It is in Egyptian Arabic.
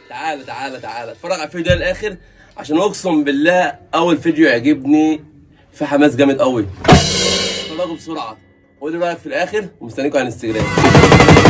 تعالى تعالى تعالى اتفرج على الفيديو ده للاخر عشان اقسم بالله اول فيديو يعجبني في حماس جامد قوي اتفرجوا بسرعه قولوا رايك في الاخر ومستنيكم على الانستجرام